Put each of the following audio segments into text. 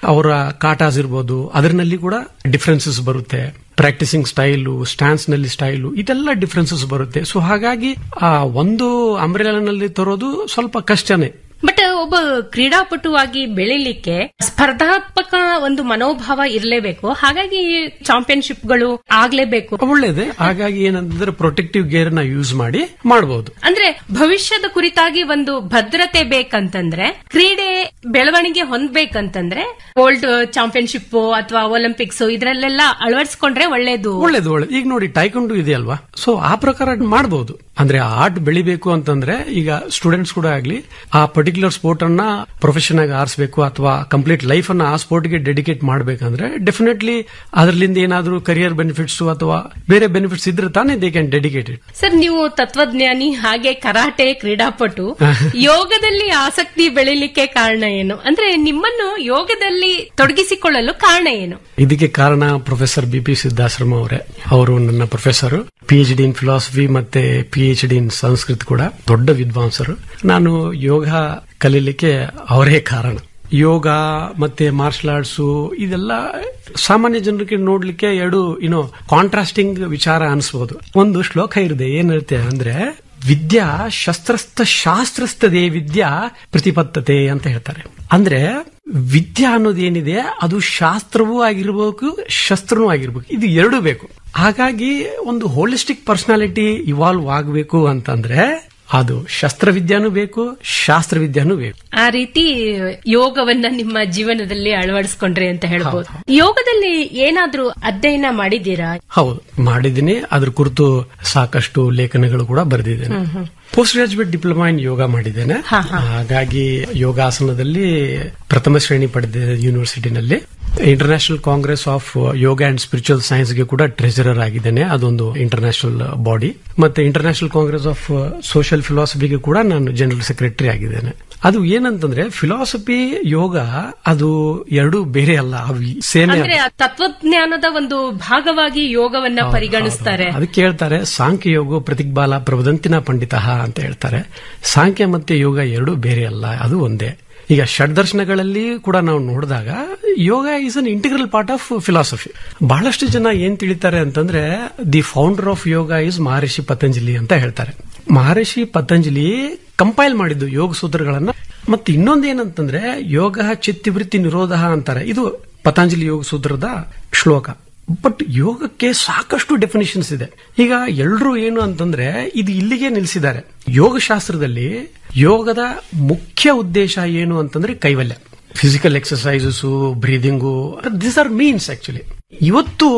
ಅವರ ಕಾಟಾಸ್ ಇರ್ಬೋದು ಅದರಲ್ಲಿ ಕೂಡ ಡಿಫ್ರೆನ್ಸಸ್ ಬರುತ್ತೆ ಪ್ರಾಕ್ಟೀಸಿಂಗ್ ಸ್ಟೈಲು ಸ್ಟ್ಯಾನ್ಸ್ ನಲ್ಲಿ ಸ್ಟೈಲು ಇದೆಲ್ಲ ಡಿಫ್ರೆನ್ಸಸ್ ಬರುತ್ತೆ ಸೊ ಹಾಗಾಗಿ ಆ ಒಂದು ಅಂಬ್ರೆಲಾನಲ್ಲಿ ತರೋದು ಸ್ವಲ್ಪ ಕಷ್ಟನೇ ಬಟ್ ಒಬ್ಬ ಕ್ರೀಡಾಪಟುವಾಗಿ ಬೆಳಿಲಿಕ್ಕೆ ಸ್ಪರ್ಧಾತ್ಮಕ ಒಂದು ಮನೋಭಾವ ಇರಲೇಬೇಕು ಹಾಗಾಗಿ ಚಾಂಪಿಯನ್ಶಿಪ್ಗಳು ಆಗ್ಲೇಬೇಕು ಒಳ್ಳೇದೇ ಹಾಗಾಗಿ ಏನಂತಂದ್ರೆ ಪ್ರೊಟೆಕ್ಟಿವ್ ಗೇರ್ ನ ಯೂಸ್ ಮಾಡಿ ಮಾಡಬಹುದು ಅಂದ್ರೆ ಭವಿಷ್ಯದ ಕುರಿತಾಗಿ ಒಂದು ಭದ್ರತೆ ಬೇಕಂತಂದ್ರೆ ಕ್ರೀಡೆ ಬೆಳವಣಿಗೆ ಹೊಂದ್ಬೇಕಂತಂದ್ರೆ ವರ್ಲ್ಡ್ ಚಾಂಪಿಯನ್ಶಿಪ್ ಅಥವಾ ಒಲಿಂಪಿಕ್ಸ್ ಇದ್ರಲ್ಲೆಲ್ಲ ಅಳವಡಿಸ್ಕೊಂಡ್ರೆ ಒಳ್ಳೇದು ಒಳ್ಳೇದು ಒಳ್ಳೇದು ಈಗ ನೋಡಿ ಟೈಕೊಂಡು ಇದೆಯಲ್ವಾ ಸೊ ಆ ಪ್ರಕಾರ ಮಾಡಬಹುದು ಅಂದ್ರೆ ಆರ್ಟ್ ಬೆಳಿಬೇಕು ಅಂತಂದ್ರೆ ಈಗ ಸ್ಟೂಡೆಂಟ್ಸ್ ಕೂಡ ಆಗ್ಲಿ ಆ ಪರ್ಟಿಕ್ಯುಲರ್ ಸ್ಪೋರ್ಟ್ ಅನ್ನ ಪ್ರೊಫೆಷನ್ ಆಗಿ ಆರಿಸಬೇಕು ಅಥವಾ ಕಂಪ್ಲೀಟ್ ಲೈಫ್ ಅನ್ನ ಆ ಸ್ಪೋರ್ಟ್ ಗೆ ಡೆಡಿಕೇಟ್ ಮಾಡಬೇಕಂದ್ರೆ ಡೆಫಿನೆಟ್ಲಿ ಅದರಿಂದ ಏನಾದ್ರೂ ಕರಿಯರ್ ಬೆನಿಫಿಟ್ಸ್ ಅಥವಾ ಬೇರೆ ಬೆನಿಫಿಟ್ಸ್ ಇದ್ರೆ ತಾನೇ ದೇ ಕ್ಯಾನ್ ಡೆಡಿಕೇಟೆಡ್ ಸರ್ ನೀವು ತತ್ವಜ್ಞಾನಿ ಹಾಗೆ ಕರಾಟೆ ಕ್ರೀಡಾಪಟು ಯೋಗದಲ್ಲಿ ಆಸಕ್ತಿ ಬೆಳಿಲಿಕ್ಕೆ ಕಾರಣ ಏನು ಅಂದ್ರೆ ನಿಮ್ಮನ್ನು ಯೋಗದಲ್ಲಿ ತೊಡಗಿಸಿಕೊಳ್ಳಲು ಕಾರಣ ಏನು ಇದಕ್ಕೆ ಕಾರಣ ಪ್ರೊಫೆಸರ್ ಬಿ ಪಿ ಸಿದ್ದಾಶ್ರಮ ಅವರೇ ಅವರು ನನ್ನ professor P H D in philosophy ಮತ್ತೆ P H D in Sanskrit ಕೂಡ ದೊಡ್ಡ ವಿದ್ವಾಂಸರು ನಾನು ಯೋಗ ಕಲೀಲಿಕ್ಕೆ ಅವರೇ ಕಾರಣ ಯೋಗ ಮತ್ತೆ ಮಾರ್ಷಲ್ ಆರ್ಟ್ಸ್ ಇದೆಲ್ಲ ಸಾಮಾನ್ಯ ಜನರಿಗೆ ನೋಡ್ಲಿಕ್ಕೆ ಎರಡು ಏನೋ ಕಾಂಟ್ರಾಸ್ಟಿಂಗ್ ವಿಚಾರ ಅನಿಸಬಹುದು ಒಂದು ಶ್ಲೋಕ ಇದೆ ಏನಿರುತ್ತೆ ಅಂದ್ರೆ ವಿದ್ಯಾ ಶಸ್ತ್ರಸ್ಥ ಶಾಸ್ತ್ರಸ್ಥದೇ ವಿದ್ಯಾ ಪ್ರತಿಪತ್ತತೆ ಅಂತ ಹೇಳ್ತಾರೆ ಅಂದ್ರೆ ವಿದ್ಯಾ ಅನ್ನೋದೇನಿದೆ ಅದು ಶಾಸ್ತ್ರವೂ ಆಗಿರ್ಬೇಕು ಶಸ್ತ್ರನೂ ಆಗಿರ್ಬೇಕು ಇದು ಎರಡೂ ಬೇಕು ಹಾಗಾಗಿ ಒಂದು ಹೋಲಿಸ್ಟಿಕ್ ಪರ್ಸನಾಲಿಟಿ ಇವಾಲ್ವ್ ಆಗಬೇಕು ಅಂತಂದ್ರೆ ಅದು ಶಸ್ತ್ರವಿದ್ಯಾನೂ ಬೇಕು ಶಾಸ್ತ್ರವಿದ್ಯಾನೂ ಬೇಕು ಆ ರೀತಿ ಯೋಗವನ್ನ ನಿಮ್ಮ ಜೀವನದಲ್ಲಿ ಅಳವಡಿಸ್ಕೊಂಡ್ರಿ ಅಂತ ಹೇಳ್ಬೋದು ಯೋಗದಲ್ಲಿ ಏನಾದ್ರೂ ಅಧ್ಯಯನ ಮಾಡಿದ್ದೀರಾ ಹೌದು ಮಾಡಿದ್ದೀನಿ ಅದ್ರ ಕುರಿತು ಸಾಕಷ್ಟು ಲೇಖನಗಳು ಕೂಡ ಬರೆದಿದ್ದೇನೆ post graduate diploma in yoga ಮಾಡಿದ್ದೇನೆ ಹಾಗಾಗಿ ಯೋಗಾಸನದಲ್ಲಿ ಪ್ರಥಮ ಶ್ರೇಣಿ ಪಡೆದಿದೆ ಯೂನಿವರ್ಸಿಟಿನಲ್ಲಿ international congress of yoga and spiritual ಸೈನ್ಸ್ಗೆ ಕೂಡ ಟ್ರೆಜರರ್ ಆಗಿದ್ದೇನೆ ಅದೊಂದು ಇಂಟರ್ನ್ಯಾಷನಲ್ ಬಾಡಿ ಮತ್ತೆ ಇಂಟರ್ನ್ಯಾಷನಲ್ ಕಾಂಗ್ರೆಸ್ ಆಫ್ ಸೋಷಿಯಲ್ ಫಿಲಾಸಫಿಗೆ ಕೂಡ ನಾನು ಜನರಲ್ ಸೆಕ್ರೆಟರಿ ಆಗಿದ್ದೇನೆ ಅದು ಏನಂತಂದ್ರೆ ಫಿಲಾಸಫಿ ಯೋಗ ಅದು ಎರಡು ಬೇರೆ ಅಲ್ಲ ಅವು ಸೇಮೆ ಅಂದ್ರೆ ಆ ತತ್ವಜ್ಞಾನದ ಒಂದು ಭಾಗವಾಗಿ ಯೋಗವನ್ನ ಪರಿಗಣಿಸ್ತಾರೆ ಅದಕ್ಕೆ ಹೇಳ್ತಾರೆ ಸಾಂಖ್ಯ ಯೋಗ ಪ್ರತಿಗ್ಬಾಲ ಪ್ರವದಂತಿನ ಪಂಡಿತ ಅಂತ ಹೇಳ್ತಾರೆ ಸಾಂಖ್ಯ ಮತ್ತೆ ಯೋಗ ಎರಡು ಬೇರೆ ಅಲ್ಲ ಅದು ಒಂದೇ ಈಗ ಷಡ್ದರ್ಶನಗಳಲ್ಲಿ ಕೂಡ ನಾವು ನೋಡಿದಾಗ yoga is an integral part of philosophy ಬಹಳಷ್ಟು ಜನ ಏನ್ ತಿಳಿತಾರೆ ಅಂತಂದ್ರೆ the founder of yoga is Maharshi Patanjali ಅಂತ ಹೇಳ್ತಾರೆ ಮಹರ್ಷಿ ಪತಂಜಲಿ ಕಂಪೈಲ್ ಮಾಡಿದ್ದು ಯೋಗ ಸೂತ್ರಗಳನ್ನ ಮತ್ತೆ ಇನ್ನೊಂದೇನಂತಂದ್ರೆ ಯೋಗ ಚಿತ್ತಿವೃತ್ತಿ ನಿರೋಧ ಅಂತಾರೆ ಇದು ಪತಂಜಲಿ ಯೋಗ ಸೂತ್ರದ ಶ್ಲೋಕ ಬಟ್ ಯೋಗಕ್ಕೆ ಸಾಕಷ್ಟು ಡೆಫಿನಿಷನ್ಸ್ ಇದೆ ಈಗ ಎಲ್ಲರೂ ಏನು ಅಂತಂದ್ರೆ ಇದು ಇಲ್ಲಿಗೆ ನಿಲ್ಲಿಸಿದ್ದಾರೆ ಯೋಗಶಾಸ್ತ್ರದಲ್ಲಿ ಯೋಗದ ಮುಖ್ಯ ಉದ್ದೇಶ ಏನು ಅಂತಂದ್ರೆ ಕೈವಲ್ಯ physical exercises breathing this are means actually ಇವತ್ತು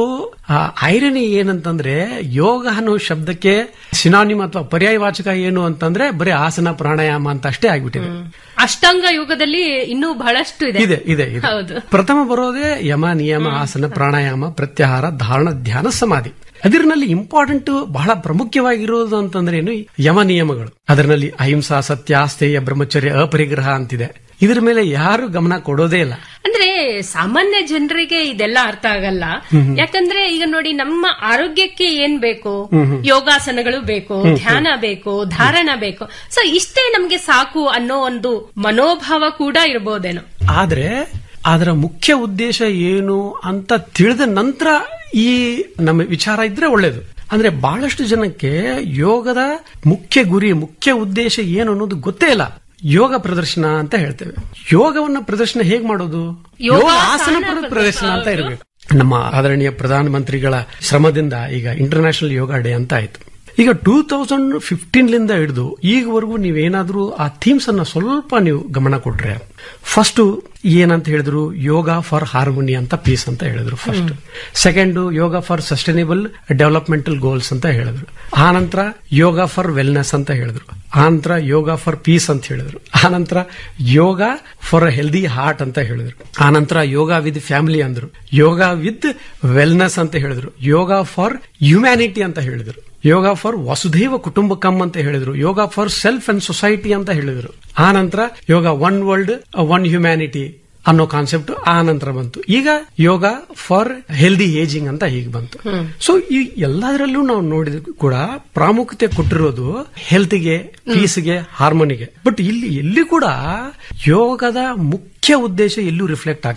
ಐರನಿ ಏನಂತಂದ್ರೆ ಯೋಗ ಅನ್ನೋ ಶಬ್ದಕ್ಕೆ ಸಿನಾನಿಮ್ ಅಥವಾ ಪರ್ಯಾಯವಾಚಕ ಏನು ಅಂತಂದ್ರೆ ಬರೀ ಆಸನ ಪ್ರಾಣಾಯಾಮ ಅಂತ ಅಷ್ಟೇ ಆಗ್ಬಿಟ್ಟಿದೆ ಅಷ್ಟಾಂಗ ಯೋಗದಲ್ಲಿ ಇನ್ನೂ ಬಹಳಷ್ಟು ಇದೆ ಇದೆ ಇದೆ ಇದೆ ಹೌದು ಪ್ರಥಮ ಬರೋದೇ ಯಮ ನಿಯಮ ಆಸನ ಪ್ರಾಣಾಯಾಮ ಪ್ರತ್ಯಾಹಾರ ಧಾರಣ ಧ್ಯಾನ ಸಮಾಧಿ ಅದರಲ್ಲಿ ಇಂಪಾರ್ಟೆಂಟ್ ಬಹಳ ಪ್ರಮುಖವಾಗಿರೋದು ಅಂತಂದ್ರೆ ಏನು ಯಮ ನಿಯಮಗಳು ಅದರಲ್ಲಿ ಅಹಿಂಸಾ ಸತ್ಯ ಸ್ಥೇಯ ಬ್ರಹ್ಮಚರ್ಯ ಅಪರಿಗ್ರಹ ಅಂತಿದೆ ಇದ್ರ ಮೇಲೆ ಯಾರು ಗಮನ ಕೊಡೋದೇ ಇಲ್ಲ ಅಂದ್ರೆ ಸಾಮಾನ್ಯ ಜನರಿಗೆ ಇದೆಲ್ಲ ಅರ್ಥ ಆಗಲ್ಲ ಯಾಕಂದ್ರೆ ಈಗ ನೋಡಿ ನಮ್ಮ ಆರೋಗ್ಯಕ್ಕೆ ಏನ್ ಬೇಕು ಯೋಗಾಸನಗಳು ಬೇಕು ಧ್ಯಾನ ಬೇಕು ಧಾರಣ ಬೇಕು ಸೊ ಇಷ್ಟೇ ನಮ್ಗೆ ಸಾಕು ಅನ್ನೋ ಒಂದು ಮನೋಭಾವ ಕೂಡ ಇರಬಹುದೇನೋ ಆದ್ರೆ ಅದರ ಮುಖ್ಯ ಉದ್ದೇಶ ಏನು ಅಂತ ತಿಳಿದ ನಂತರ ಈ ನಮ್ಮ ವಿಚಾರ ಇದ್ರೆ ಒಳ್ಳೇದು ಅಂದ್ರೆ ಬಹಳಷ್ಟು ಜನಕ್ಕೆ ಯೋಗದ ಮುಖ್ಯ ಗುರಿ ಮುಖ್ಯ ಉದ್ದೇಶ ಏನು ಅನ್ನೋದು ಗೊತ್ತೇ ಇಲ್ಲ ಯೋಗ ಪ್ರದರ್ಶನ ಅಂತ ಹೇಳ್ತೇವೆ ಯೋಗವನ್ನ ಪ್ರದರ್ಶನ ಹೇಗ್ ಮಾಡೋದು ಯೋಗ ಆಸನ ಪ್ರ- ಪ್ರದರ್ಶನ ಅಂತ ಇರಬೇಕು ನಮ್ಮ ಆದರಣೀಯ ಪ್ರಧಾನಮಂತ್ರಿಗಳ ಶ್ರಮದಿಂದ ಈಗ ಇಂಟರ್ನ್ಯಾಷನಲ್ ಯೋಗ ಡೇ ಅಂತ ಆಯ್ತು ಈಗ ಟೂ ತೌಸಂಡ್ ಫಿಫ್ಟೀನ್ ಲಿಂದ ಹಿಡಿದು ಈಗವರೆಗೂ ನೀವೇನಾದ್ರೂ ಆ ಥೀಮ್ಸ್ ಅನ್ನ ಸ್ವಲ್ಪ ನೀವು ಗಮನ ಕೊಟ್ರೆ ಫಸ್ಟ್ ಏನಂತ ಹೇಳಿದ್ರು ಯೋಗ ಫಾರ್ ಹಾರ್ಮೋನಿ ಅಂತ ಪೀಸ್ ಅಂತ ಹೇಳಿದ್ರು first second yoga for sustainable developmental goals ಅಂತ ಹೇಳಿದ್ರು ಆನಂತರ ಯೋಗ ಫಾರ್ ವೆಲ್ನೆಸ್ ಅಂತ ಹೇಳಿದ್ರು ಆನಂತರ ಯೋಗ ಫಾರ್ ಪೀಸ್ ಅಂತ ಹೇಳಿದ್ರು ಆನಂತರ ಯೋಗ ಫಾರ್ ಹೆಲ್ದಿ ಹಾರ್ಟ್ ಅಂತ ಹೇಳಿದ್ರು ಆನಂತರ ಯೋಗ ವಿತ್ ಫ್ಯಾಮಿಲಿ ಅಂದ್ರು ಯೋಗ ವಿತ್ ವೆಲ್ನೆಸ್ ಅಂತ ಹೇಳಿದ್ರು ಯೋಗ ಫಾರ್ ಹ್ಯುಮ್ಯಾನಿಟಿ ಅಂತ ಹೇಳಿದ್ರು ಯೋಗ ಫಾರ್ ವಸುಧೈವ ಕುಟುಂಬಕಂ ಅಂತ ಹೇಳಿದ್ರು yoga for self and society ಅಂತ ಹೇಳಿದ್ರು ಆ ನಂತರ yoga one world one humanity ಅನ್ನೋ ಕಾನ್ಸೆಪ್ಟ್ ಆ ನಂತರ ಬಂತು ಈಗ ಯೋಗ ಫಾರ್ ಹೆಲ್ದಿ ಏಜಿಂಗ್ ಅಂತ ಹೀಗೆ ಬಂತು ಸೊ ಈ ಎಲ್ಲದರಲ್ಲೂ ನಾವು ನೋಡಿದ ಕೂಡ ಪ್ರಾಮುಖ್ಯತೆ ಕೊಟ್ಟಿರೋದು ಹೆಲ್ತ್ಗೆ ಪೀಸ್ಗೆ ಹಾರ್ಮೋನಿಗೆ ಬಟ್ ಇಲ್ಲಿ ಎಲ್ಲಿ ಕೂಡ ಯೋಗದ ಮುಖ್ಯ ಉದ್ದೇಶ ಎಲ್ಲೂ ರಿಫ್ಲೆಕ್ಟ್